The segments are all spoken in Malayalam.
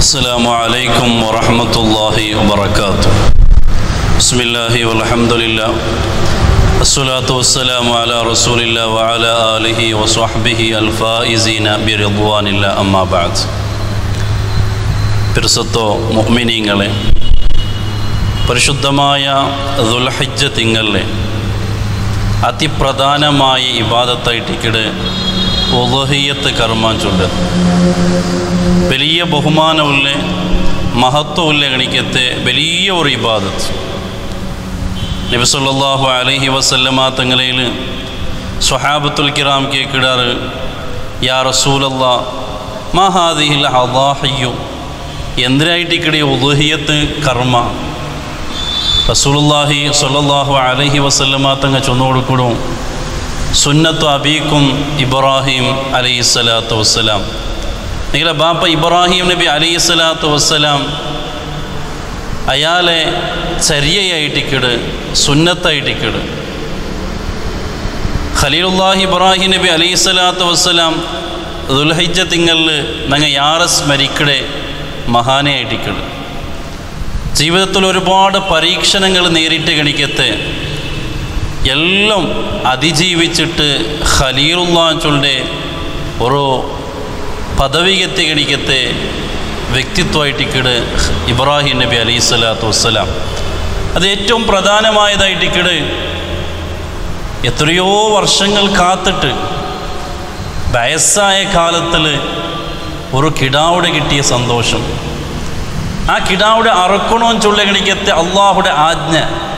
السلام عليكم ورحمة الله وبركاته بسم الله والحمد لله الصلاة والسلام على رسول الله وعلى آله وصحبه الفائزين برضوان الله أما بعد പിർസത്തോ മുഅ്മിനീങ്ങളെ പരിശുദ്ധമായ ദുൽഹജ്ജ തിങ്കളിലെ അതിപ്രധാനമായ ഇബാദത്തായിട്ടിക്കട് ഉലഹിയത്ത് കർമ്മം ചൊല്ലുക വലിയ ബഹുമാനമുള്ള മഹത്വമുള്ള ഗണിക്കത്തെ വലിയ ഒരു ഇബാദത്ത് നബിസല്ലാഹു അലഹി വസല്ലമ തങ്ങളയിൽ സ്വഹാബത്തുൽ കിറാം കേക്കിടാറ് യാ റസൂലല്ലാ മഹാദിഹിൽ അള്ളാഹയ്യു എന്തിനായിട്ട് ഇക്കടി ഉദുഹിയത്ത് കർമ്മ റസൂലുല്ലാഹി സ്വല്ലല്ലാഹു അലൈഹി വസല്ലമ തങ്ങ ചൊന്നുകൊടുക്കണം സുന്നത്തു അബീക്കും ഇബ്രാഹിം അലൈഹി സ്വലാത്തു വസ്സലാം നിങ്ങളെ ബാപ്പ ഇബ്രാഹിം നബി അലൈഹി സ്വലാത്തു വസ്സലാം അയാളെ ചര്യയായിട്ടിക്കട് സുന്നത്തായിട്ടിക്കട് ഖലീലുല്ലാഹി ഇബ്രാഹിം നബി അലൈഹി സ്വലാത്തു വസ്സലാം ദുൽഹജ്ജ തിങ്ങളിൽ ഞങ്ങൾ യാറെ സ്മരിക്കടെ മഹാനെയായിട്ടിക്കട് ജീവിതത്തിൽ ഒരുപാട് പരീക്ഷണങ്ങൾ നേരിട്ട് ഗണിക്കത്തെ എല്ലാം അതിജീവിച്ചിട്ട് ഖലീലുള്ളാച്ചുളുടെ ഒരു പദവികത്തെ ഗണിക്കത്തെ വ്യക്തിത്വമായിട്ടിക്കട് ഇബ്രാഹിം നബി അലൈഹി സ്വലാത്തു വസ്സലാം അത് ഏറ്റവും പ്രധാനമായതായിട്ടിക്കട് എത്രയോ വർഷങ്ങൾ കാത്തിട്ട് വയസ്സായ കാലത്തിൽ ഒരു കിടാവിടെ കിട്ടിയ സന്തോഷം ആ കിടാവിടെ അറക്കണമെന്ന് ചൊല്ലഗണിക്കത്തെ അള്ളാഹുടെ ആജ്ഞ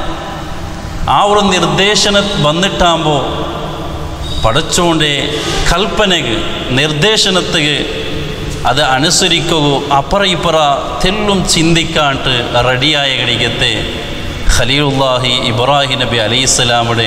ആ ഒരു നിർദ്ദേശന വന്നിട്ടാകുമ്പോൾ പടച്ചോൻ്റെ കൽപ്പനക്ക് നിർദ്ദേശനത്തിന് അത് അനുസരിക്കുകയോ അപ്പറ ഇപ്പറ തെല്ലും ചിന്തിക്കാണ്ട് റെഡിയായ ഗണിക്കത്തെ ഖലീലുല്ലാഹി ഇബ്രാഹിം നബി അലൈഹിസ്സലാമുടെ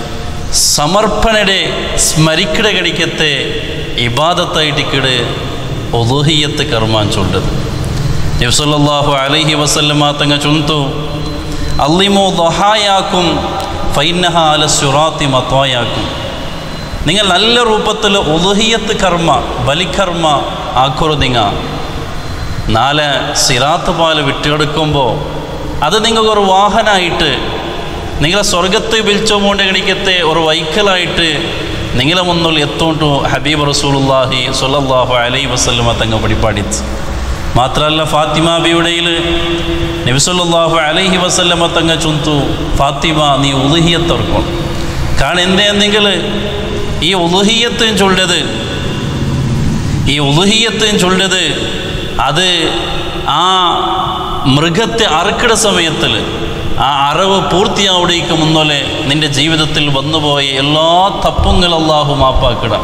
സമർപ്പണയുടെ സ്മരിക്കട ഗണിക്കത്തെ ഇബാദത്തായിട്ടിക്കട് ഒതുഹിയത്ത് കർമാൻ ചൊല്ലത് നബ്സല്ലാഹു അലൈഹി വസല്ലമ തങ്ങ ചുന്തു അള്ളിമോ ദഹായാക്കും ഫൈനഹ അല സുറാത്തി മത്വായാക്കും നിങ്ങൾ നല്ല രൂപത്തിൽ ഒതുഹിയത്ത് കർമ്മ ബലിക്കർമ്മ ആക്കുറു നിങ്ങ നാല് സിറാത്ത് പാല് വിട്ടുകൊടുക്കുമ്പോൾ അത് നിങ്ങൾക്കൊരു വാഹനമായിട്ട് നിങ്ങളെ സ്വർഗത്തെ വിളിച്ചോണ്ട് ഗണിക്കത്തെ ഒരു വൈക്കലായിട്ട് നിങ്ങളെ മുന്നിൽ എത്തോണ്ടു ഹബീബ് റസൂലുല്ലാഹി സൊല്ലാഹു അലൈ വസ്ലമ തങ്ങ പടിപ്പാടിച്ച് മാത്രമല്ല ഫാത്തിമാബിയുടെയിൽ നബിസല്ലാഹു അലൈഹി വസല്ലമ തങ്ങ ചുന്തു ഫാത്തിമ നീ ഉലുഹിയത്തർക്കും കാരണം എന്തെന്നെങ്കിൽ ഈ ഉലുഹിയത്തും ചൊല്ലത് ഈ ഉലുഹിയത്തും ചൊല്ലത് അത് ആ മൃഗത്തെ അറുക്കിട സമയത്തിൽ ആ അറിവ് പൂർത്തിയാവുടേക്ക് മുന്നോലെ നിന്റെ ജീവിതത്തിൽ വന്നുപോയ എല്ലാ തപ്പുങ്ങൾ അള്ളാഹു മാപ്പാക്കിടാം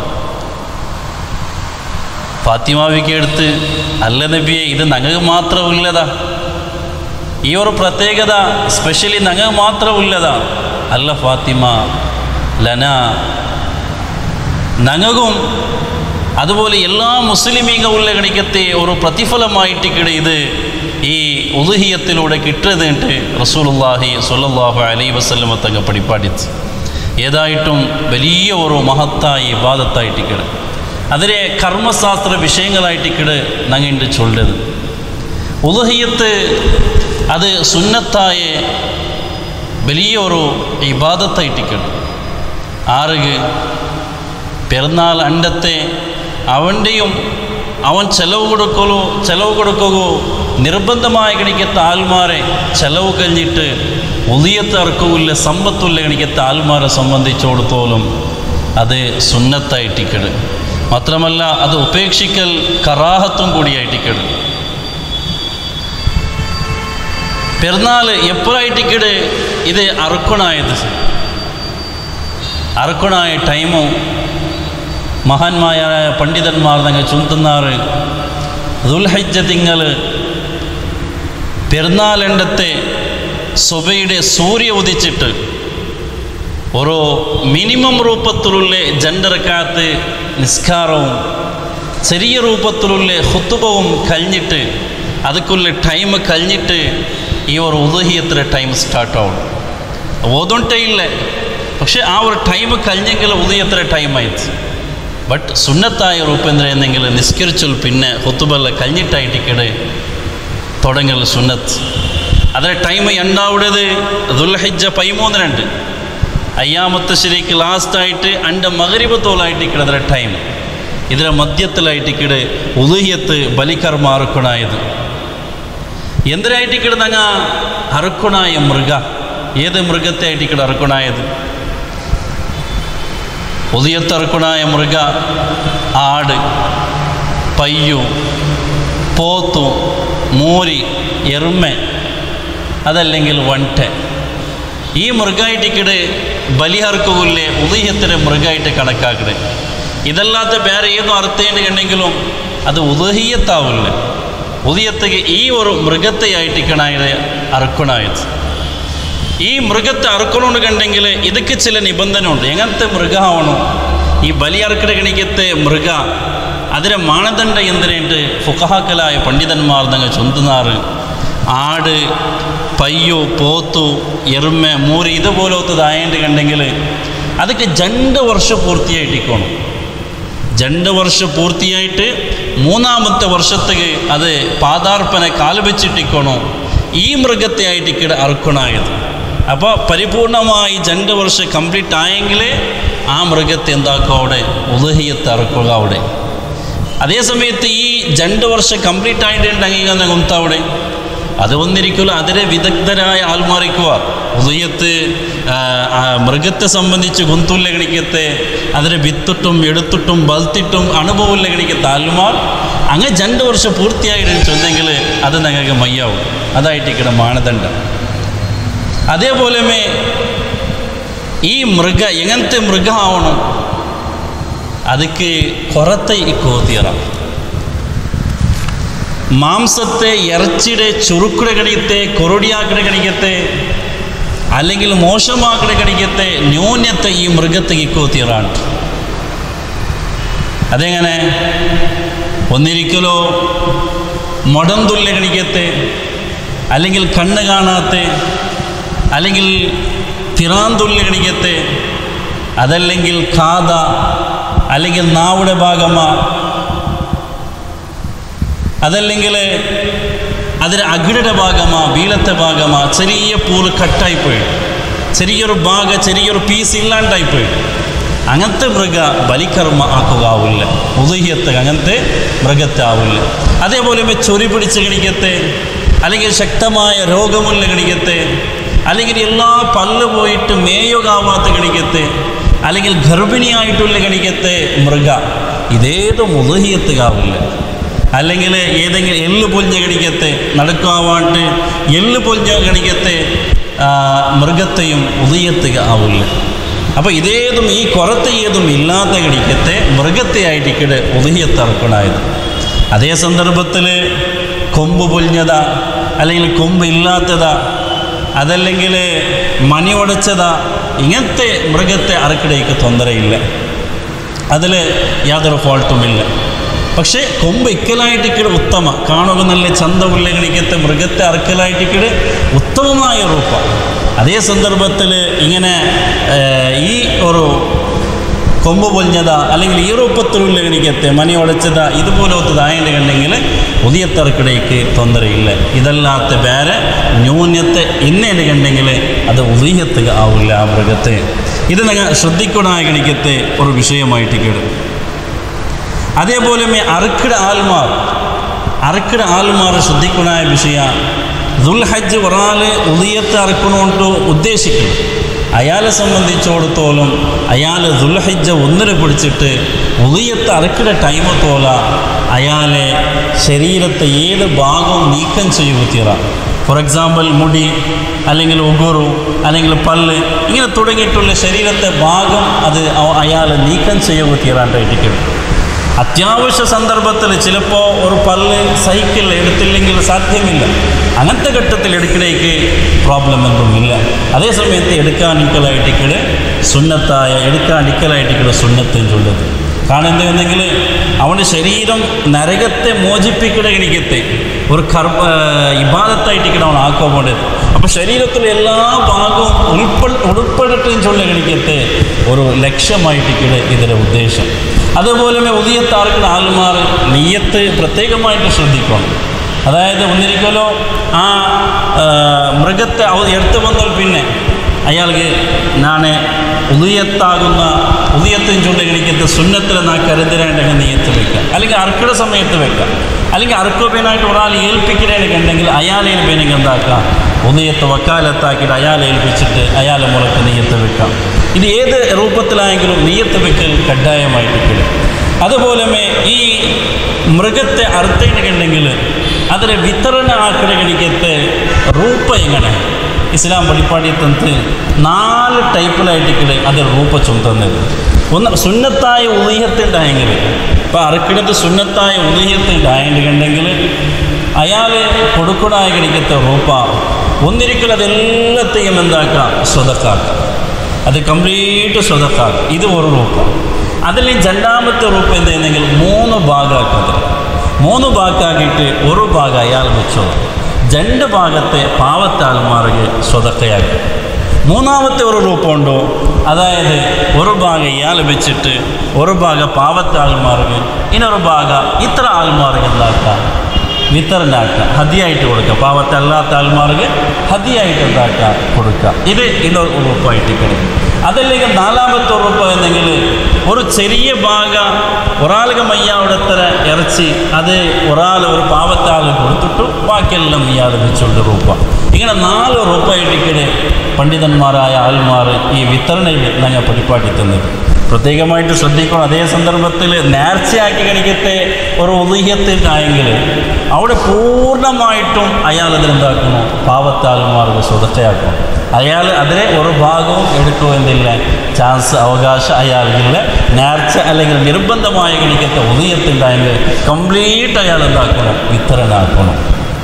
ഫാത്തിമാവിക്ക് എടുത്ത് അല്ല നബിയെ ഇത് ഞങ്ങൾക്ക് മാത്രമില്ലതാ ഈ ഒരു പ്രത്യേകത സ്പെഷ്യലി ഞങ്ങൾക്ക് മാത്രമില്ലതാ അല്ല ഫാത്തിമ ലന ഞങ്ങൾക്കും അതുപോലെ എല്ലാ മുസ്ലിമീങ്ങ ഉള്ള ഗണിക്കത്തെ ഒരു പ്രതിഫലമായിട്ട് ഇത് ഈ ഉദുഹിയത്തിലൂടെ കിട്ടുന്നതിട്ട് റസൂലുല്ലാഹി സൊല്ലാഹു അലൈ വസ്ലമ തങ്ങ പഠിപ്പാടിച്ച് ഏതായിട്ടും വലിയ ഒരു മഹത്തായി ബാധത്തായിട്ടിക്കട് അതിലെ കർമ്മശാസ്ത്ര വിഷയങ്ങളായിട്ടിക്കട് നങ്ങിണ്ട് ചൊല്ലത് ഉദഹിയത്ത് അത് സുന്നത്തായ വലിയൊരു ഇബാദത്തായിട്ടിക്കട് ആറുക പിറന്നാൾ അണ്ടത്തെ അവൻ്റെയും അവൻ ചെലവ് കൊടുക്കലോ ചെലവ് കൊടുക്കുകയോ നിർബന്ധമായി ഗണിക്കത്ത ആൽമാരെ ചെലവ് കഴിഞ്ഞിട്ട് ഉദിയത്ത് ഇറക്കില്ല സമ്പത്തുള്ള ഗണിക്കത്ത ആൽമാരെ സംബന്ധിച്ചിടത്തോളം അത് സുന്നത്തായിട്ടിക്കട് മാത്രമല്ല അത് ഉപേക്ഷിക്കൽ കറാഹത്തും കൂടിയായിട്ടിക്കട് പെരുന്നാൾ എപ്പോഴായിട്ടിക്കട് ഇത് അറുക്കണായത് അറുക്കണായ ടൈമും മഹാന്മാരായ പണ്ഡിതന്മാർ നിങ്ങൾ ചുന്തുന്നാറ് ദുൽഹജ്ജ തിങ്കൾ പെരുന്നാലെണ്ടത്തെ സുബയുടെ സൂര്യ ഉദിച്ചിട്ട് ഒരു മിനിമം രൂപത്തിലുള്ള ജണ്ടറക്കാത്ത് നിസ്കാരവും ചെറിയ രൂപത്തിലുള്ള ഹുത്തുബവും കഴിഞ്ഞിട്ട് ಅದಕ್ಕುള്ള ಟೈಮ್ കഴിഞ്ഞിട്ട് ഈ ഒരു ഉദഹിയത്തിൻ്റെ ടൈം സ്റ്റാർട്ടാവും ഓതുണ്ടേ ഇല്ല പക്ഷെ ആ ഒരു ടൈം കഴിഞ്ഞെങ്കിൽ ഉദയത്തിര ടൈം ആಯ್ತು ಬಟ್ ಸುನ್ನತ್ತಾಯ ರೂಪೇಂದ್ರ ಏನೆಂಗಿಲ್ಲ ನಿಸ್ಕಿರ್ಚುಲ್ ಪಿನ್ನೆ ಹೊತ್ತುಬಲ್ಲ ಕಳ್ഞ്ഞിട്ടായിട്ടിക്കಡೆ തുടങ്ങൽ സുന്നത്ത് അതിലെ ടൈം ഉണ്ടാവുന്നത് ദുൽഹിജ പൈമൂന്നിനുണ്ട് അയ്യാമത്തെ ശരിക്ക് ലാസ്റ്റായിട്ട് അൻ്റെ മകരിബത്തോളായിട്ട് ഇക്കിടതിലെ ടൈം ഇതിലെ മധ്യത്തിലായിട്ട് ഇക്കിട് ഉദയത്ത് ബലിക്കർമ്മ അറുക്കണായത് എന്തിനായിട്ട് ഇക്കിടുന്നങ്ങ അറുക്കണായ മൃഗ ഏത് മൃഗത്തെ ആയിട്ട് ഇക്കിട അറുക്കണായത് ഉദയത്തറുക്കണായ മൃഗ ആട് പയ്യു പോത്തു മൂരി എറുമ അതല്ലെങ്കിൽ വൺറ്റ ഈ മൃഗമായിട്ടിക്കട് ബലിഹർക്കുമില്ലേ ഉദയത്തിൻ്റെ മൃഗമായിട്ട് കണക്കാക്കട് ഇതല്ലാത്ത വേറെ ഏതോ അർത്ഥേണ്ടെങ്കിലും അത് ഉദഹിയത്താവില്ല ഉദയത്തേക്ക് ഈ ഒരു മൃഗത്തെയായിട്ടിക്കണായത് അറുക്കണായത് ഈ മൃഗത്തെ അറുക്കണോണ്ട് കണ്ടെങ്കിൽ ഇതൊക്കെ ചില നിബന്ധന ഉണ്ട് എങ്ങനത്തെ മൃഗമാവണം ഈ ബലി അറുക്കട കണിക്കത്തെ മൃഗ അതിലെ മാനദണ്ഡ എന്തിനായിട്ട് ഫുഖഹാക്കലായ പണ്ഡിതന്മാർ നിങ്ങൾ ചൊന്തുന്നാറ് ആട് പയ്യോ പോത്തു എറുമ മൂരി ഇതുപോലത്തതായത് കണ്ടെങ്കിൽ അതൊക്കെ രണ്ട് വർഷം പൂർത്തിയായിട്ടിക്കോണം രണ്ട് വർഷം പൂർത്തിയായിട്ട് മൂന്നാമത്തെ വർഷത്തേക്ക് അത് പാതാർപ്പനെ കാല് വെച്ചിട്ടിക്കണോ ഈ മൃഗത്തെ ആയിട്ട് ഇക്കടെ അറുക്കണായത് അപ്പോൾ പരിപൂർണമായി രണ്ട് വർഷം കംപ്ലീറ്റ് ആയെങ്കിലേ ആ മൃഗത്തെ എന്താക്കുക അവിടെ ഉദഹിയത്ത് അറുക്കുക അവിടെ അതേ സമയത്ത് ഈ രണ്ട് വർഷം കംപ്ലീറ്റ് ആയിട്ടുണ്ടെങ്കിൽ അങ്ങനെ കുന്ത അവിടെ അത് ഒന്നിരിക്കില്ല അതിലെ വിദഗ്ധരായ ആൾമാറിക്കുക ഉദയത്ത് മൃഗത്തെ സംബന്ധിച്ച് ഗുന്തുല്ല ഗണിക്കത്തെ അതിനെ വിത്തിട്ടും എടുത്തിട്ടും ബൽത്തിട്ടും അനുഭവമില്ല ഗണിക്കത്തെ ആൽമാർ അങ്ങ് രണ്ട് വർഷം പൂർത്തിയായിട്ട് ചൊന്നെങ്കിൽ അത് ഞങ്ങൾക്ക് മയ്യാവും അതായിട്ട് ഇവിടെ മാനദണ്ഡം അതേപോലെ ഈ മൃഗ എങ്ങനത്തെ മൃഗമാവണം ಅದಕ್ಕೆ ಕೊರತೆ ಕೋತಿಯರ മാംസത്തെ ഇറച്ചിയുടെ ചുരുക്കുടെ കണിക്കത്തെ കൊറൊടിയാക്കടെ കണിക്കത്തെ അല്ലെങ്കിൽ മോശമാക്കടെ കണിക്കത്തെ ന്യൂനത്തെ ഈ മൃഗത്തെ ഇക്കോത്തിയറാണ് അതെങ്ങനെ ഒന്നിരിക്കലോ മൊടന്തുല്യ കണിക്കത്തെ അല്ലെങ്കിൽ കണ്ണ് കാണാത്ത അല്ലെങ്കിൽ തിറാന്തുല്യ കണിക്കത്തെ അതല്ലെങ്കിൽ കാത അല്ലെങ്കിൽ നാവുടെ ഭാഗമാ അതല്ലെങ്കിൽ അതിന് അകിടയുടെ ഭാഗമാ വീളത്തെ ഭാഗമാ ചെറിയ പൂള് കട്ടായിപ്പോയി ചെറിയൊരു ഭാഗ ചെറിയൊരു പീസ് ഇല്ലാണ്ടായിപ്പോയി അങ്ങനത്തെ മൃഗ ബലിക്കർമ്മ ആക്കുകയാവില്ല ഉദയത്ത് അങ്ങനത്തെ മൃഗത്തെ ആവില്ല അതേപോലെ ചൊരി പിടിച്ച് കണിക്കത്തെ അല്ലെങ്കിൽ ശക്തമായ രോഗമുള്ള കണിക്കത്തെ അല്ലെങ്കിൽ എല്ലാ പല്ല് പോയിട്ട് മേയുകാവാത്ത കണിക്കത്തെ അല്ലെങ്കിൽ ഗർഭിണിയായിട്ടുള്ള കണിക്കത്തെ മൃഗ ഇതേതും ഉദഹിയത്തുകാവില്ല അല്ലെങ്കിൽ ഏതെങ്കിലും എല്ല് പൊലിഞ്ഞ കണിക്കത്തെ നടക്കാവാണ്ട് എല്ല് പൊലിഞ്ഞ കണിക്കത്തെ മൃഗത്തെയും ഉദയത്തുക ആവില്ല അപ്പോൾ ഇതേതും ഈ കുറത്തെ ഏതും ഇല്ലാത്ത കണിക്കത്തെ മൃഗത്തെയായിട്ടിക്കട് ഉദയത്തിറക്കണായത് അതേ സന്ദർഭത്തിൽ കൊമ്പ് പൊലിഞ്ഞതാ അല്ലെങ്കിൽ കൊമ്പ് ഇല്ലാത്തതാ അതല്ലെങ്കിൽ മണി ഉടച്ചതാ ഇങ്ങനത്തെ മൃഗത്തെ അറക്കിടയ്ക്ക് തൊന്തരയില്ല അതിൽ യാതൊരു ഫോൾട്ടുമില്ല പക്ഷേ കൊമ്പ് ഇക്കലായിട്ടിക്കട് ഉത്തമ കാണുക നല്ല ചന്തമുള്ള കണിക്കത്തെ മൃഗത്തെ അറക്കലായിട്ടിക്കട് ഉത്തമമായ റൂപ്പ അതേ സന്ദർഭത്തിൽ ഇങ്ങനെ ഈ ഒരു കൊമ്പ് പൊലിഞ്ഞതാ അല്ലെങ്കിൽ ഈ രൂപത്തിലുള്ള കണിക്കത്തെ മണി ഉടച്ചതാ ഇതുപോലത്തതായത് കണ്ടെങ്കിൽ ഉദയത്തറക്കിടയ്ക്ക് തൊന്തരയില്ല ഇതല്ലാത്ത വേറെ ന്യൂന്യത്തെ ഇന്നേന് കണ്ടെങ്കിൽ അത് ഉദയത്തുക ആവില്ല ആ മൃഗത്തെ ഇത് നിങ്ങൾ ശ്രദ്ധിക്കണായ കണിക്കത്തെ ഒരു വിഷയമായിട്ട് കേടും അതേപോലെ അറുക്കിട ആൽമാർ അറുക്കിട ആൽമാർ ശ്രദ്ധിക്കണായ വിഷയ ദുൽഹജ്ജ് ഒരാള് ഉദയത്തെ അറക്കണോണ്ട് ഉദ്ദേശിക്കണം അയാളെ സംബന്ധിച്ചിടത്തോളം അയാൾ ദുൽഹജ്ജ ഒന്നിനെ പിടിച്ചിട്ട് ഉദയത്തെ അറക്കിട ടൈം തോല അയാളെ ശരീരത്തെ ഏത് ഭാഗവും നീക്കം ചെയ്യുക തീറ ഫോർ എക്സാമ്പിൾ മുടി അല്ലെങ്കിൽ ഉഗുറു അല്ലെങ്കിൽ പല്ല് ഇങ്ങനെ തുടങ്ങിയിട്ടുള്ള ശരീരത്തെ ഭാഗം അത് അയാൾ നീക്കം ചെയ്യുക തീരാണ്ടായിട്ടിരിക്കും അത്യാവശ്യ സന്ദർഭത്തിൽ ചിലപ്പോൾ ഒരു പല്ല് സൈക്കിൾ എടുത്തില്ലെങ്കിൽ സാധ്യമില്ല അങ്ങനത്തെ ഘട്ടത്തിൽ എടുക്കണേക്ക് പ്രോബ്ലം ഒന്നുമില്ല അതേസമയത്ത് എടുക്കാനിക്കലായിട്ടിക്കട് സുന്നത്തായ എടുക്കാനിക്കലായിട്ടിക്കട് സുന്നത്തും ചൊല്ലുന്നത് കാരണം എന്തെങ്കിൽ അവൻ്റെ ശരീരം നരകത്തെ മോചിപ്പിക്കണ എനിക്കത്തെ ഒരു കർമ്മ ഇബാദത്തായിട്ടിക്കണം അവൻ ആക്കോണ്ടത് അപ്പോൾ ശരീരത്തിലെ എല്ലാ ഭാഗവും ഉൾപ്പെ ഉൾപ്പെടട്ടും ചൊല്ല എനിക്കത്തെ ഒരു ലക്ഷ്യമായിട്ടിക്കട് ഇതിൻ്റെ ഉദ്ദേശം അതുപോലെ ഉദയത്താർക്കുന്ന ആൾമാർ നെയ്യത്ത് പ്രത്യേകമായിട്ട് ശ്രദ്ധിക്കണം അതായത് ഒന്നിരിക്കലോ ആ ആ, മൃഗത്തെ അവ- എടുത്തു വന്നാൽ പിന്നെ അയാൾക്ക് നാണെ ഉദയത്താകുന്ന ഉദയത്തിന് ചൂണ്ടിക്കണിക്കത്തെ സുന്നത്തിൽ നാ കരുതരേണ്ടെങ്കിൽ നെയ്യത്ത് വെക്കാം അല്ലെങ്കിൽ അർക്കിട സമയത്ത് വെക്കാം അല്ലെങ്കിൽ അർക്കുപേനായിട്ട് ഒരാൾ ഏൽപ്പിക്കണമെങ്കിൽ അയാളെ പേനെങ്കിൽ എന്താക്കാം ഉദയത്തെ വക്കാലത്താക്കിയിട്ട് അയാളെ ഏൽപ്പിച്ചിട്ട് അയാളെ മുളക്ക് നെയ്യത്ത് വെക്കാം ഇത് ഏത് രൂപത്തിലായെങ്കിലും നെയ്യത്ത് വെക്കൽ കഡായമായിട്ട് കിട്ടും അതുപോലെ ഈ മൃഗത്തെ അറുത്തേണ്ടെങ്കിൽ അതിനെ വിതരണ ആക്കണമെങ്കിൽ ರೂಪ എങ്ങനെ ഇസ്ലാം പടിപ്പാടിയത്തಂತೆ നാല് ടൈപ്പിലായിട്ട് അത് ರೂಪ ചുമത്തുന്നത് ഒന്ന് സുന്നത്തായ ഉദയത്തുണ്ടായെങ്കിൽ ഇപ്പോൾ അറക്കിടത്ത് സുന്നത്തായ ഉദയത്തുണ്ടായിട്ടുണ്ടെങ്കിൽ അയാൾ കൊടുക്കണായ കിടക്കത്തെ റൂപ്പ ഒന്നിരിക്കലും അതെല്ലാത്തെയും എന്താക്കാം സ്വതക്കാക്കാം അത് കംപ്ലീറ്റ് സ്വതക്കാക്കാം ഇത് ഒരു റൂപ്പ അതിൽ രണ്ടാമത്തെ റൂപ്പ് എന്തെങ്കിൽ മൂന്ന് ഭാഗമാക്കുന്നത് മൂന്ന് ഭാഗമാക്കിയിട്ട് ഒരു ഭാഗം അയാൾ വെച്ചോളൂ രണ്ട് ഭാഗത്തെ പാവത്തെ ആൾമാർക്ക് സ്വതക്കയാക്കും മൂന്നാമത്തെ ഒരു രൂപമുണ്ടോ അതായത് ഒരു ഭാഗം ഇയാൾ വെച്ചിട്ട് ഒരു ഭാഗം പാവത്തെ ആൾമാർക്ക് ഇനൊരു ഭാഗം ഇത്ര ആൾമാർക്ക് എന്താക്കാം വിതരണാക്കുക ഹതിയായിട്ട് കൊടുക്കുക പാവത്തെ അല്ലാത്ത ആൾമാർക്ക് ഹതിയായിട്ട് എന്താക്കുക കൊടുക്കുക ഇത് ഇതൊരു ഉറപ്പായിട്ട് കിടക്കും അതല്ലെങ്കിൽ നാലാമത്തെ ഉറപ്പ് എന്നെങ്കിൽ ഒരു ചെറിയ ഭാഗ ഒരാൾക്ക് മയ്യാവിടത്തര ഇറച്ചി അത് ഒരാൾ ഒരു പാവത്തെ ആൾ കൊടുത്തിട്ടു ബാക്കിയെല്ലാം ഇയാൾ വെച്ചുകൊണ്ട് റൂപ്പ ഇങ്ങനെ നാല് റൂപ്പായിട്ടിക്കടെ പണ്ഡിതന്മാരായ ആൾമാർ ഈ വിതരണയിൽ ഞങ്ങൾ പരിപാടി തന്നത് പ്രത്യേകമായിട്ട് ശ്രദ്ധിക്കണം അതേ സന്ദർഭത്തിൽ നേർച്ചയാക്കി കണിക്കത്തെ ഒരു ഉദയത്തിനായെങ്കിൽ അവിടെ പൂർണ്ണമായിട്ടും അയാൾ അതിനെന്താക്കുന്നു പാവത്താൽമാർക്ക് സ്വതച്ചയാക്കണം അയാൾ അതിലെ ഒരു ഭാഗവും എടുക്കുമെന്നില്ല ചാൻസ് അവകാശം അയാൾക്കില്ല നേർച്ച അല്ലെങ്കിൽ നിർബന്ധമായ കണിക്കത്തെ ഉദയത്തിണ്ടായെങ്കിൽ കംപ്ലീറ്റ് അയാൾ എന്താക്കണം വിതരണമാക്കണം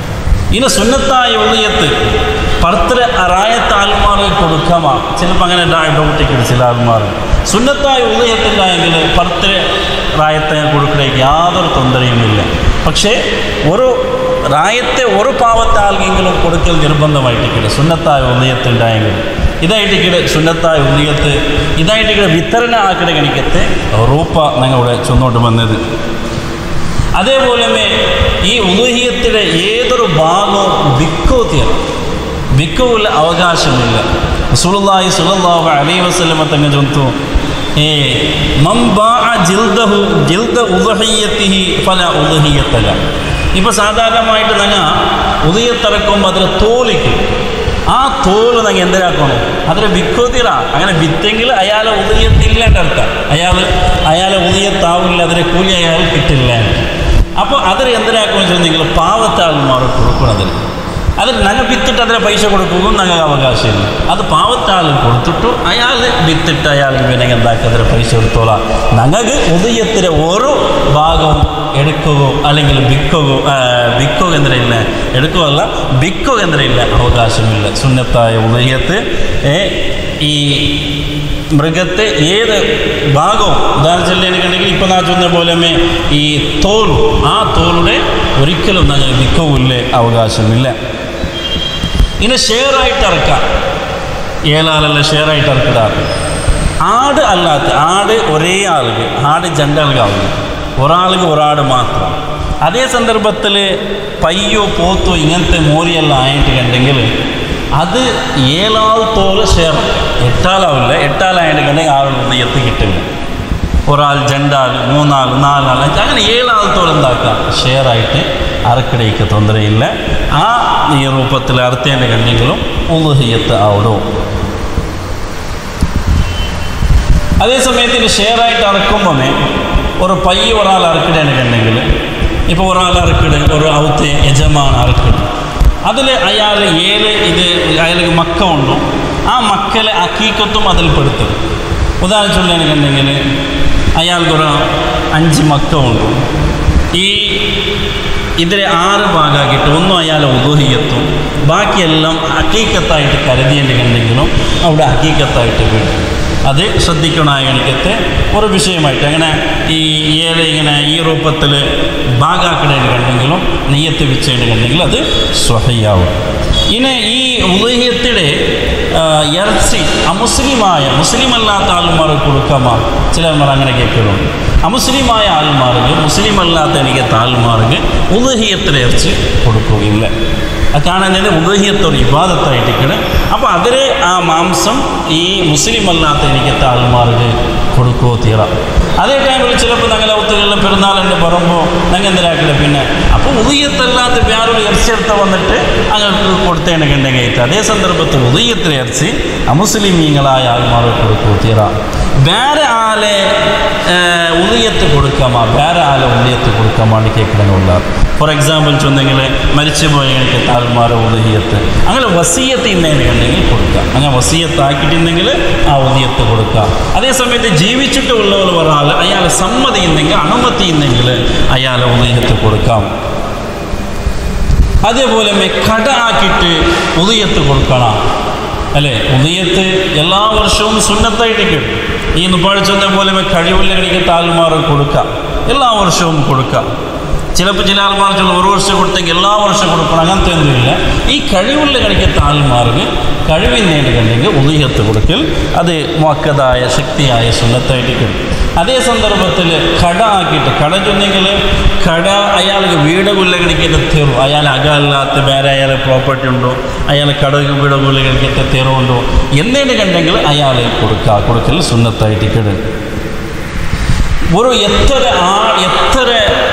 ഇനി സുന്നത്തായ ഉദയത്ത് പർത്തര റായത്ത് ആൽമാർക്ക് കൊടുക്കാമാ ചിലപ്പോൾ അങ്ങനെ ഡൗട്ടിക്കണം ചില ആൽമാർ സുന്നത്തായ ഉദയത്തിലായെങ്കിൽ പർത്തര റായത്തെ കൊടുക്കലേക്ക് യാതൊരു തൊന്തരയുമില്ല പക്ഷേ ഒരു റായത്തെ ഒരു പാവത്തെ ആൾക്കെങ്കിലും കൊടുക്കൽ നിർബന്ധമായിട്ടിരിക്കില്ല സുന്നത്തായ ഉദയത്തുണ്ടായെങ്കിൽ ഇതായിട്ടിക്കടെ സുന്നത്തായ ഉദയത്ത് ഇതായിട്ടിക്കടെ വിതരണ ആക്കിടെ കണിക്കത്തെ റൂപ്പ ഞങ്ങളുടെ ചൊന്നോട്ട് വന്നത് അതേപോലെ ഈ ഉദുഹിയത്തിലെ ഏതൊരു ഭാഗവും വിക്കോത്തിയാണ് വിക്കവുള്ള അവകാശമില്ല സുലുല്ലാഹി സുലല്ലാഹു അലൈ വസല്ലമ തങ്ങ ചൊന്തു ഏ മംബാ ജിൽദഹു ജിൽദ ഉദഹിയത്തിഹി ഫല ഉദഹിയത്തല ഇപ്പോൾ സാധാരണമായിട്ട് നങ്ങ ഉദയത്തിറക്കുമ്പോൾ അതിൽ തോലിക്കും ആ തോല് നങ്ങ എന്തിനാക്കണം അതിൽ വിക്കോതിറ അങ്ങനെ വിത്തെങ്കിൽ അയാളെ ഉദയത്തില്ലേണ്ട അർത്ഥം അയാൾ അയാളെ ഉദയത്താവില്ല അതിലെ കൂലി അയാൾ കിട്ടില്ല അപ്പോൾ അതിൽ എന്തിനാക്കുമെന്ന് ചോദിച്ചെങ്കിൽ പാവത്തെ ആൾമാർ കൊടുക്കണതിൽ അതിൽ ഞങ്ങൾ വിത്തിട്ട് അതിനെ പൈസ കൊടുക്കുകയും ഞങ്ങൾക്ക് അവകാശമില്ല അത് പാവത്തെ ആൾ കൊടുത്തിട്ടു അയാൾ വിത്തിട്ട് അയാൾ പിന്നെ എന്താക്കി അതിന് പൈസ എടുത്തോളാം ഞങ്ങൾക്ക് ഉദയത്തിലെ ഓരോ ഭാഗവും എടുക്കുകയോ അല്ലെങ്കിൽ വിൽക്കുകയോ വിൽക്കുക എന്തിനില്ല എടുക്കുകയല്ല വിൽക്കുക എന്തിനില്ല അവകാശമില്ല സുന്നത്തായ ഉദയത്ത് ഏ, ഈ മൃഗത്തെ ഏത് ഭാഗവും ഉദാഹരണം ചൊല്ലിയിട്ടുണ്ടെങ്കിൽ ഇപ്പോൾ നാ ചൊന്ന പോലെ ഈ തോൽ ആ തോലുടെ ഒരിക്കലും ഞങ്ങൾ വിൽക്കവില്ല അവകാശമില്ല ഇനി ഷെയറായിട്ട് ഇറക്കാം ഏഴാളല്ല ഷെയറായിട്ട് ഇറക്കിടാറ് ആട് അല്ലാത്ത ആട് ഒരേ ആൾക്ക് ആട് ജണ്ടാൾക്കാവില്ല ഒരാൾക്ക് ഒരാട് മാത്രം അതേ സന്ദർഭത്തിൽ പയ്യോ പോത്തോ ഇങ്ങനത്തെ മോരിയെല്ലാം ആയിട്ടുണ്ടെങ്കിൽ അത് ഏഴാൾ തോല് ഷെയർ എട്ടാളാവില്ല എട്ടാളായിട്ടുണ്ടെങ്കിൽ ആളുകൾ എത്തി കിട്ടില്ല ഒരാൾ രണ്ടാൾ മൂന്നാൾ നാലാൾ അഞ്ച് അങ്ങനെ ഏഴാൾ തോല് എന്താക്കാം ഷെയറായിട്ട് അറക്കിടയ്ക്ക് തൊന്തരയില്ല ആ ഈ രൂപത്തിൽ അറുത്തേണ്ട കണ്ടെങ്കിലും ഉദഹിയത്ത് അവിടെ അതേസമയത്ത് ഇത് ഷെയറായിട്ട് അറക്കുമ്പോൾ ഒരു പയ്യ ഒരാൾ അറക്കിടേണ്ടെങ്കിൽ ഇപ്പോൾ ഒരാൾ അറക്കിട് ഒരു ഔത്തെ യജമാൻ അറക്കിട് അതിൽ അയാൾ ഏഴ് ഇത് അയാൾക്ക് മക്ക ഉണ്ടോ ആ മക്കളെ അക്കീക്കത്തും അതിൽ പെടുത്തും ഉദാഹരണം ചൊല്ലുകയാണെന്നുണ്ടെങ്കിൽ അയാൾക്കൊരു അഞ്ച് മക്ക ഉണ്ട് ഈ ഇതിലെ ആറ് ഭാഗമാക്കിയിട്ട് ഒന്നും അയാൾ ഉദോഹിയത്തും ബാക്കിയെല്ലാം അക്കീക്കത്തായിട്ട് കരുതിയിട്ടുണ്ടെങ്കിലും അവിടെ അക്കീക്കത്തായിട്ട് വീഴും അത് ശ്രദ്ധിക്കണമായ എനിക്കത്തെ ഒരു വിഷയമായിട്ട് അങ്ങനെ ഈ ഏഴ് ഇങ്ങനെ ഈ രൂപത്തിൽ ഭാഗാക്കണേണ്ടെങ്കിലും നെയ്യത്ത് വെച്ചേണ്ടെങ്കിൽ അത് സ്വഹയ്യാവും ഇനി ഈ ഉദയത്തിലെ ആ, ഇറച്ചി അമുസ്ലിമായ മുസ്ലിം അല്ലാത്ത ആൾമാർ കൊടുക്കാമോ ചിലവർ അങ്ങനെ കേൾക്കുന്നുണ്ട് അമുസ്ലിമായ ആൾമാർക്ക് മുസ്ലിം അല്ലാത്ത എനിക്ക് ആൾമാർക്ക് ഉദഹിയത്തിൽ ഇറച്ചി കൊടുക്കുകയില്ല അത് കാണുന്നത് ഉദഹിയത്തൊരു ഇബാദത്തായിട്ടിരിക്കണം അപ്പോൾ അതിൽ ആ മാംസം ഈ മുസ്ലിം അല്ലാത്ത എനിക്കത്തെ ആൾമാർക്ക് കൊടുക്കുകയോ തീറാം അതേ ടൈമിൽ ചിലപ്പോൾ ഞങ്ങളെ ഒത്തുകളിലെ പെരുന്നാളിൻ്റെ പറയുമ്പോൾ ഞങ്ങൾ എന്തിനാക്കില്ല പിന്നെ അപ്പോൾ ഉദയത്തല്ലാത്ത വേറൊരു ഇറച്ചി എടുത്ത് വന്നിട്ട് അങ്ങോട്ട് കൊടുത്തേണ്ടൊക്കെ ഉണ്ടെങ്കിൽ അതേ സന്ദർഭത്തിൽ ഉദയത്തിൽ ഇറച്ചി അമുസ്ലിമീങ്ങളായ ആൾമാർ കൊടുക്കുകയോ തീറാം വേറെ ആളെ ഉദയത്ത് കൊടുക്കാമോ വേറെ ആളെ ഉദയത്ത് കൊടുക്കാമാന്ന് കേൾക്കണമെന്നുള്ള ഫോർ എക്സാമ്പിൾ ചൊന്നെങ്കിൽ മരിച്ചുപോയ എനിക്ക് താൽമാര ഉദയത്ത് അങ്ങനെ വസീയത്ത് ഇന്നേനുണ്ടെങ്കിൽ കൊടുക്കാം അങ്ങനെ വസീയത്താക്കിയിട്ടുണ്ടെങ്കിൽ ആ ഉദയത്ത് കൊടുക്കാം അതേ സമയത്ത് ജീവിച്ചിട്ട് ഉള്ളവർ ഒരാൾ അയാൾ സമ്മതി ഉണ്ടെങ്കിൽ അനുമതി ഉണ്ടെങ്കിൽ അയാളെ ഉദയത്ത് കൊടുക്കാം അതേപോലെ മെ കട ആക്കിയിട്ട് ഉദയത്ത് കൊടുക്കണം അല്ലേ ഉദയത്ത് എല്ലാ വർഷവും സുന്നത്തായിട്ട് ഈ നുപ്പാഴ്ചത്തെ പോലെ മെ കഴിവുള്ള കണിക്ക് താൽമാർ കൊടുക്കാം എല്ലാ വർഷവും കൊടുക്കാം ചിലപ്പോൾ ചില ആൾമാർ ചില ഒരു വർഷം കൊടുത്തെങ്കിൽ എല്ലാ വർഷം കൊടുക്കണം അങ്ങനത്തെ ഒന്നുമില്ല ഈ കഴിവുള്ള കണിക്ക് താൽമാർക്ക് കഴിവിനേടുകണ്ടെങ്കിൽ ഉദയത്ത് കൊടുക്കൽ അത് മക്കതായ ശക്തിയായ സുന്നത്തായിട്ട് കിട്ടും അതേ സന്ദർഭത്തിൽ കട ആക്കിയിട്ട് കട ചൊന്നെങ്കിൽ കട അയാൾക്ക് വീട് കൊല്ല കണിക്കുന്ന തീർവ് അയാൾ അകല്ലാത്ത വേറെ അയാളെ പ്രോപ്പർട്ടി ഉണ്ടോ അയാൾ കട വീട് കൊല്ല കണിക്കുന്ന തീർവുണ്ടോ എന്നേട് കണ്ടെങ്കിൽ അയാൾ കൊടുക്കുക കൊടുക്കൽ സുന്നത്തായിട്ട് കിടും ഒരു എത്ര ആ എത്ര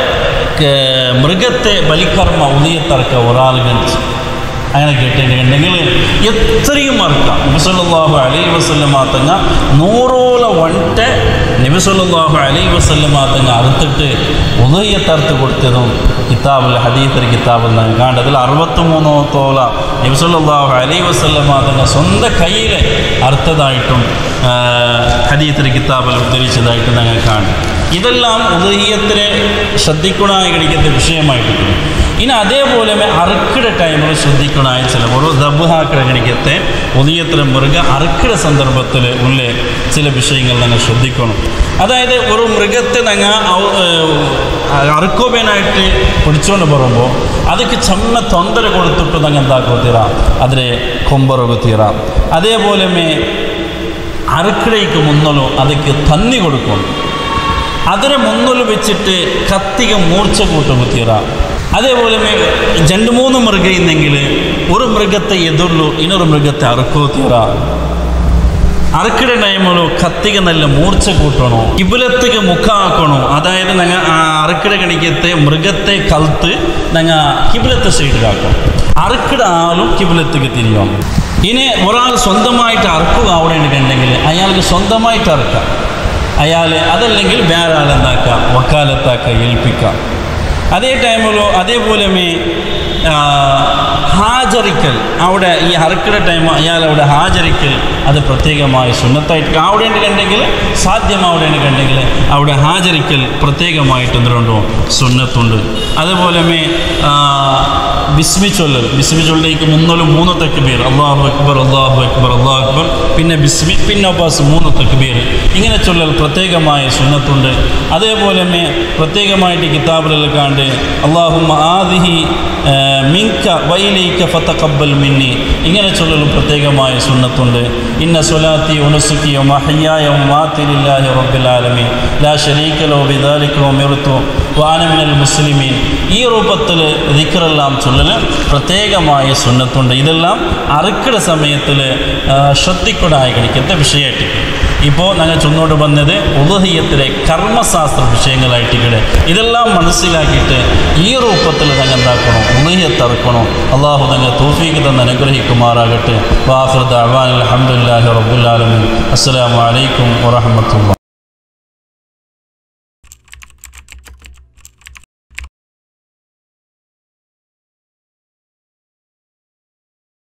ക- മൃഗത്തെ ബലിക്കർമ്മ ഉദയത്തറക്ക ഒരാൾ ഗണിച്ച് അങ്ങനെ കേട്ടിട്ടുണ്ടെങ്കിൽ എത്രയും മറക്കാം നബിസല്ലാഹു അലൈ വസ്ല്ലം തങ്ങ നൂറോളം വണ്ട നബിസല്ലാഹു അലൈ വസ്ല്ലം തങ്ങ അറുത്തിട്ട് ഉദയത്തറുത്ത് കൊടുത്തതും കിതാബിൽ ഹദീത്തർ കിതാബിൽ നാം കാണുന്നതിൽ അറുപത്തിമൂന്നോത്തോള നബിസല്ലാഹു അലൈ വസ്ല്ലം തങ്ങ സ്വന്തം കയ്യിൽ അറുത്തതായിട്ടും ഹദീത്തർ കിതാബിൽ ഉദ്ധരിച്ചതായിട്ട് ഞങ്ങൾ കാണും ഇതെല്ലാം ഉദയത്തിനെ ശ്രദ്ധിക്കണമായി കഴിക്കുന്ന വിഷയമായിട്ടുണ്ട് ഇനി അതേപോലെ അറുക്കിട ടൈമിൽ ശ്രദ്ധിക്കണമായ ചില ഓരോ ദബുഹാക്കിട കണിക്കത്തെ ഉദയത്തിലെ മൃഗ അറുക്കിട സന്ദർഭത്തിൽ ഉള്ള ചില വിഷയങ്ങൾ ഞങ്ങൾ ശ്രദ്ധിക്കണം അതായത് ഒരു മൃഗത്തെ ഞങ്ങൾ അറുക്കോബേനായിട്ട് പിടിച്ചുകൊണ്ട് പറയുമ്പോൾ ಅದಕ್ಕೆ ಚೆನ್ನ ತೊಂದರೆ ಕೊಡುತ್ತಿಟ್ಟು ನಂಗೆ എന്താക്കുತ್ತೀರಾ ಆದರೆ ಕೊಂಬರಗುತ್ತೀರಾ അതേപോലെ മേ അറുക്കിടയ്ക്ക് മുന്നലോ ಅದಕ್ಕೆ തന്നി കൊടുക്കും അതിനെ മുന്നിൽ വെച്ചിട്ട് കത്തിക മൂർച്ച കൂട്ടുകുത്തീറ അതേപോലെ മേ രണ്ട് മൂന്ന് മൃഗ ഇന്നെങ്കിൽ ഒരു മൃഗത്തെ എതിർലു ಇನ್ನೊരു മൃഗത്തെ അറുക്കോത്തീറ അറുക്കിട ടൈമിലോ കത്തിക നല്ല മൂർച്ച കൂട്ടണോ കിബിലത്തേക്ക് മുഖ ആക്കണോ അതായത് ഞങ്ങൾ ആ അറുക്കിട കണിക്കത്തെ മൃഗത്തെ കൽത്ത് ഞങ്ങൾ കിബിലത്തെ സൈഡിലാക്കണം അറുക്കിട ആളും കിബിലത്തേക്ക് തിരിയണം ഇനി ഒരാൾ സ്വന്തമായിട്ട് അറുക്കുക അവിടെ ഉണ്ടെങ്കിൽ അയാൾക്ക് സ്വന്തമായിട്ട് അറുക്കാം അയാൾ അതല്ലെങ്കിൽ വേറെ ആളെന്താക്കാം വക്കാലത്താക്കുക ഏൽപ്പിക്കാം അതേ ടൈമിലോ അതേപോലെ മേ ആ, ഹാജരിക്കൽ അവിടെ ഈ ഹർക്കിട ടൈം അയാൾ അവിടെ ഹാജരിക്കൽ അത് പ്രത്യേകമായി സുന്നത്തായിട്ട് അവിടെ ഉണ്ടെങ്കിൽ സാധ്യം അവിടെ ഉണ്ടെങ്കിൽ അവിടെ ഹാജരിക്കൽ പ്രത്യേകമായിട്ട് എന്തുണ്ടോ സുന്നത്തുണ്ട് അതേപോലെ മേ ആ, ബിസ്മി ചൊല്ലൽ ബിസ്മി ചൊല്ലേക്ക് മുന്നോലും മൂന്ന് തക്ബീർ അള്ളാഹു അക്ബർ അള്ളാഹു അക്ബർ അള്ളാഹു അക്ബർ പിന്നെ ബിസ്മി പിന്നെ അബ്ബാസ് മൂന്ന് തക്ബീർ ഇങ്ങനെ ചൊല്ലൽ പ്രത്യേകമായ സുന്നത്തുണ്ട് അതേപോലെ മേ പ്രത്യേകമായിട്ട് കിതാബിലെല്ലാം കാണ്ട് അള്ളാഹു ആദിഹി ആ, മിങ്ക വൈലൈക്ക ഫത്തഖബ്ബൽ മിന്നി ഇങ്ങനെ ചൊല്ലലും പ്രത്യേകമായ സുന്നത്തുണ്ട് ഇന്ന സ്വലാത്തി ഉനുസുക്കി മഹയ്യായ മാത്തിലില്ലാഹി റബ്ബിൽ ആലമീൻ ലാ ശരീക ലോ ബിദാലിക ഉമിർതു വാന മിനൽ മുസ്ലിമീൻ ഈ രൂപത്തിൽ ദിക്റെല്ലാം ചൊല്ലൽ പ്രത്യേകമായ സുന്നത്തുണ്ട് ഇതെല്ലാം അറുക്കിട സമയത്തിൽ ശ്രദ്ധിക്കണായി കഴിക്കുന്ന വിഷയമായിട്ട് ഇപ്പോൾ ഞങ്ങൾ ചൊന്നോട്ട് വന്നത് ഉദഹീയത്തിലെ കർമ്മശാസ്ത്ര വിഷയങ്ങളായിട്ടിവിടെ ഇതെല്ലാം മനസ്സിലാക്കിയിട്ട് ഈ രൂപത്തിൽ ഞങ്ങൾ എന്താക്കണം ഉദഹീയത്ത് അറുക്കണോ അള്ളാഹു ഞങ്ങൾ തോഫീക്ക് തന്നെ അനുഗ്രഹിക്കുമാറാകട്ടെ വാഫിർ ദഅവാൻ അൽഹംദുലില്ലാഹി റബ്ബുൽ ആലമീൻ അസ്സലാമു അലൈക്കും വറഹ്മത്തുള്ളാഹി